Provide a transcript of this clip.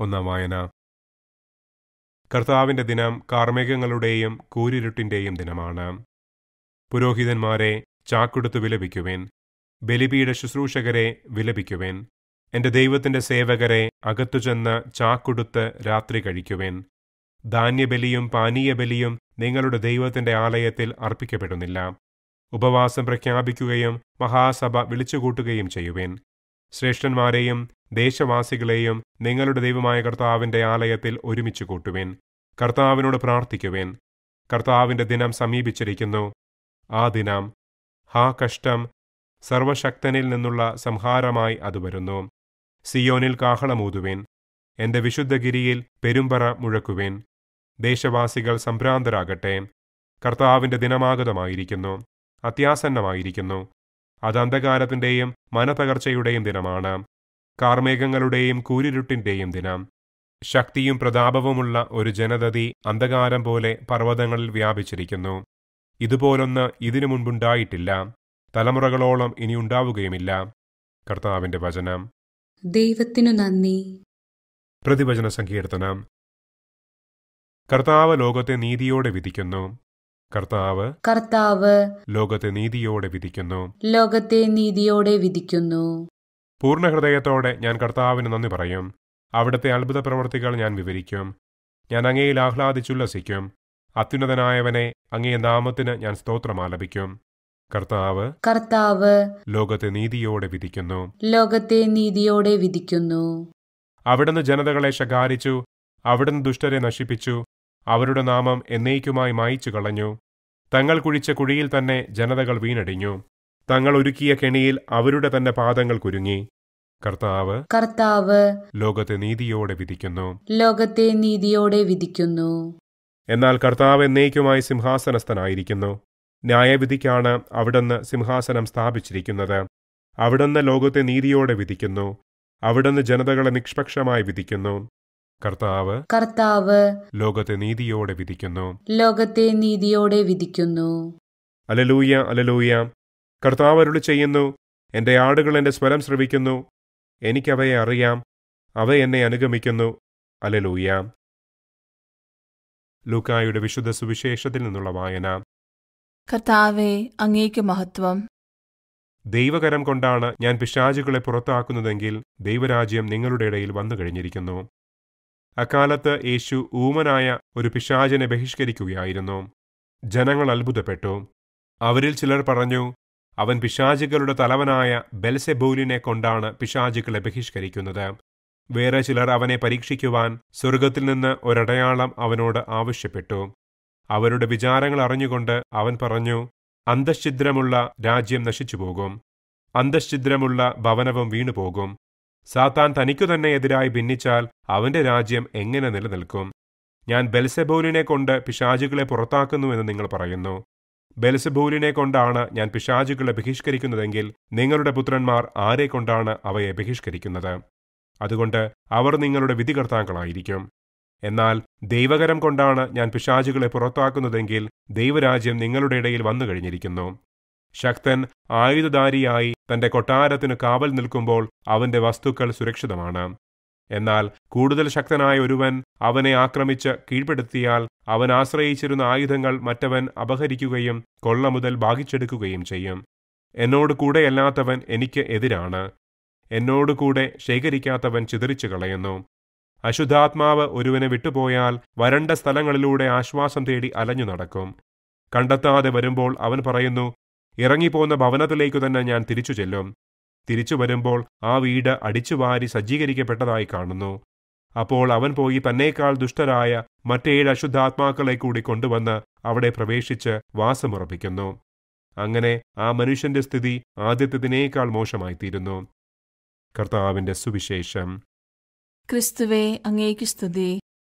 ഒന്നാം വായന കർത്താവിന്റെ ദിനം കാർമേഘങ്ങളുടെയും കൂരിരുട്ടിന്റെയും ദിനമാണ് പുരോഹിതന്മാരെ ചാക്കൊടുത്ത് വിലപിക്കുവിൻ ബലിപീഠ ശുശ്രൂഷകരെ വിലപിക്കുവിൻ എന്റെ ദൈവത്തിന്റെ സേവകരെ അകത്തുചെന്ന് ചാക്കൊടുത്ത് രാത്രി കഴിക്കുവിൻ ധാന്യബലിയും പാനീയബലിയും നിങ്ങളുടെ ദൈവത്തിന്റെ ആലയത്തിൽ അർപ്പിക്കപ്പെടുന്നില്ല ഉപവാസം പ്രഖ്യാപിക്കുകയും മഹാസഭ വിളിച്ചുകൂട്ടുകയും ചെയ്യുവിൻ ശ്രേഷ്ഠന്മാരെയും ദേശവാസികളെയും നിങ്ങളുടെ ദൈവമായ കർത്താവിന്റെ ആലയത്തിൽ ഒരുമിച്ച് കൂട്ടുവിൻ കർത്താവിനോട് പ്രാർത്ഥിക്കുവിൻ കർത്താവിന്റെ ദിനം സമീപിച്ചിരിക്കുന്നു ആ ദിനം ഹാ കഷ്ടം സർവശക്തനിൽ നിന്നുള്ള സംഹാരമായി അത് വരുന്നു സിയോനിൽ കാഹളമൂതുവിൻ എന്റെ വിശുദ്ധഗിരിയിൽ പെരുമ്പറ മുഴക്കുവിൻ ദേശവാസികൾ സംഭ്രാന്തരാകട്ടെ കർത്താവിന്റെ ദിനമാഗതമായിരിക്കുന്നു അത്യാസന്നമായിരിക്കുന്നു അത് അന്ധകാരത്തിന്റെയും മനതകർച്ചയുടെയും ദിനമാണ് കാർമേഘങ്ങളുടെയും കൂരിരുട്ടിന്റെയും ദിനം ശക്തിയും പ്രതാപവുമുള്ള ഒരു ജനതതി അന്ധകാരം പോലെ പർവ്വതങ്ങളിൽ വ്യാപിച്ചിരിക്കുന്നു ഇതുപോലൊന്ന് ഇതിനു മുൻപുണ്ടായിട്ടില്ല തലമുറകളോളം ഇനി ഉണ്ടാവുകയുമില്ല കർത്താവിന്റെ വചനം ദൈവത്തിനു നന്ദി പ്രതിവചന സങ്കീർത്തനം കർത്താവ് ലോകത്തെ നീതിയോടെ വിധിക്കുന്നു കർത്താവ് കർത്താവ് ലോകത്തെ നീതിയോടെ വിധിക്കുന്നു ലോകത്തെ നീതിയോടെ വിധിക്കുന്നു പൂർണ്ണ ഹൃദയത്തോടെ ഞാൻ കർത്താവിന് നന്ദി പറയും അവിടുത്തെ അത്ഭുത പ്രവർത്തികൾ ഞാൻ വിവരിക്കും ഞാൻ അങ്ങയിൽ ആഹ്ലാദിച്ചുല്ലസിക്കും അത്യുന്നതനായവനെ അങ്ങേ നാമത്തിന് ഞാൻ സ്തോത്രമാലപിക്കും കർത്താവ് കർത്താവ് ലോകത്തെ നീതിയോടെ വിധിക്കുന്നു ലോകത്തെ നീതിയോടെ വിധിക്കുന്നു അവിടുന്ന് ജനതകളെ ശകാരിച്ചു അവിടുന്ന് ദുഷ്ടരെ നശിപ്പിച്ചു അവരുടെ നാമം എന്നേക്കുമായി മായിച്ചു കളഞ്ഞു തങ്ങൾ കുഴിച്ച കുഴിയിൽ തന്നെ ജനതകൾ വീണടിഞ്ഞു തങ്ങൾ ഒരുക്കിയ കെണിയിൽ അവരുടെ തന്നെ പാദങ്ങൾ കുരുങ്ങി കർത്താവ് കർത്താവ് ലോകത്തെ നീതിയോടെ വിധിക്കുന്നു ലോകത്തെ നീതിയോടെ വിധിക്കുന്നു എന്നാൽ കർത്താവ് എന്നേക്കുമായി സിംഹാസനസ്ഥനായിരിക്കുന്നു ന്യായവിധിക്കാണ് അവിടുന്ന് സിംഹാസനം സ്ഥാപിച്ചിരിക്കുന്നത് അവിടുന്ന് ലോകത്തെ നീതിയോടെ വിധിക്കുന്നു അവിടുന്ന് ജനതകളെ നിഷ്പക്ഷമായി വിധിക്കുന്നു കർത്താവ് കർത്താവ് ലോകത്തെ നീതിയോടെ വിധിക്കുന്നു ലോകത്തെ നീതിയോടെ വിധിക്കുന്നു അലലൂയ അലലൂയ കർത്താവ് അരുളി ചെയ്യുന്നു എന്റെ ആടുകൾ എന്റെ സ്വരം ശ്രവിക്കുന്നു എനിക്കവയെ അറിയാം അവ എന്നെ അനുഗമിക്കുന്നു അലലൂയ ലൂക്കായുടെ വിശുദ്ധ സുവിശേഷത്തിൽ നിന്നുള്ള വായന കർത്താവെ അങ്ങേക്ക് മഹത്വം ദൈവകരം കൊണ്ടാണ് ഞാൻ പിശാചുകളെ പുറത്താക്കുന്നതെങ്കിൽ ദൈവരാജ്യം നിങ്ങളുടെ ഇടയിൽ വന്നു കഴിഞ്ഞിരിക്കുന്നു അക്കാലത്ത് യേശു ഊമനായ ഒരു പിശാചിനെ ബഹിഷ്കരിക്കുകയായിരുന്നു ജനങ്ങൾ അത്ഭുതപ്പെട്ടു അവരിൽ ചിലർ പറഞ്ഞു അവൻ പിശാചുകളുടെ തലവനായ ബെൽസെബൂലിനെ കൊണ്ടാണ് പിശാചുക്കളെ ബഹിഷ്കരിക്കുന്നത് വേറെ ചിലർ അവനെ പരീക്ഷിക്കുവാൻ സ്വർഗത്തിൽ നിന്ന് ഒരടയാളം അവനോട് ആവശ്യപ്പെട്ടു അവരുടെ വിചാരങ്ങൾ അറിഞ്ഞുകൊണ്ട് അവൻ പറഞ്ഞു അന്തശ്ചിദ്രമുള്ള രാജ്യം നശിച്ചുപോകും അന്തശ്ചിദ്രമുള്ള ഭവനവും വീണുപോകും സാത്താൻ തനിക്കു തന്നെ എതിരായി ഭിന്നിച്ചാൽ അവന്റെ രാജ്യം എങ്ങനെ നിലനിൽക്കും ഞാൻ ബെൽസെബൂലിനെ കൊണ്ട് പിശാചുകളെ പുറത്താക്കുന്നുവെന്ന് നിങ്ങൾ പറയുന്നു ബെൽസെബൂലിനെ കൊണ്ടാണ് ഞാൻ പിശാചുകളെ ബഹിഷ്കരിക്കുന്നതെങ്കിൽ നിങ്ങളുടെ പുത്രന്മാർ ആരെ കൊണ്ടാണ് അവയെ ബഹിഷ്കരിക്കുന്നത് അതുകൊണ്ട് അവർ നിങ്ങളുടെ വിധികർത്താക്കളായിരിക്കും എന്നാൽ ദൈവകരം കൊണ്ടാണ് ഞാൻ പിശാചുകളെ പുറത്താക്കുന്നതെങ്കിൽ ദൈവരാജ്യം നിങ്ങളുടെ ഇടയിൽ വന്നു കഴിഞ്ഞിരിക്കുന്നു ശക്തൻ ആയുധധാരിയായി തന്റെ കൊട്ടാരത്തിന് കാവൽ നിൽക്കുമ്പോൾ അവന്റെ വസ്തുക്കൾ സുരക്ഷിതമാണ് എന്നാൽ കൂടുതൽ ശക്തനായ ഒരുവൻ അവനെ ആക്രമിച്ച് കീഴ്പ്പെടുത്തിയാൽ അവൻ ആശ്രയിച്ചിരുന്ന ആയുധങ്ങൾ മറ്റവൻ അപഹരിക്കുകയും കൊള്ള മുതൽ ഭാഗിച്ചെടുക്കുകയും ചെയ്യും എന്നോട് കൂടെയല്ലാത്തവൻ എനിക്ക് എതിരാണ് എന്നോട് കൂടെ ശേഖരിക്കാത്തവൻ ചിതറിച്ചു കളയുന്നു അശുദ്ധാത്മാവ് ഒരുവനെ വിട്ടുപോയാൽ വരണ്ട സ്ഥലങ്ങളിലൂടെ ആശ്വാസം തേടി അലഞ്ഞു നടക്കും കണ്ടെത്താതെ വരുമ്പോൾ അവൻ പറയുന്നു ഇറങ്ങിപ്പോന്ന ഭവനത്തിലേക്കു തന്നെ ഞാൻ തിരിച്ചു ചെല്ലും തിരിച്ചു വരുമ്പോൾ ആ വീട് അടിച്ചുവാരി സജ്ജീകരിക്കപ്പെട്ടതായി കാണുന്നു അപ്പോൾ അവൻ പോയി തന്നേക്കാൾ ദുഷ്ടരായ മറ്റേഴ് അശുദ്ധാത്മാക്കളെ കൂടി കൊണ്ടുവന്ന് അവിടെ പ്രവേശിച്ച് വാസമുറപ്പിക്കുന്നു അങ്ങനെ ആ മനുഷ്യന്റെ സ്ഥിതി ആദ്യത്തേതിനേക്കാൾ മോശമായിത്തീരുന്നു കർത്താവിന്റെ സുവിശേഷം ക്രിസ്തുവെ അങ്ങേക്ക് സ്തുതി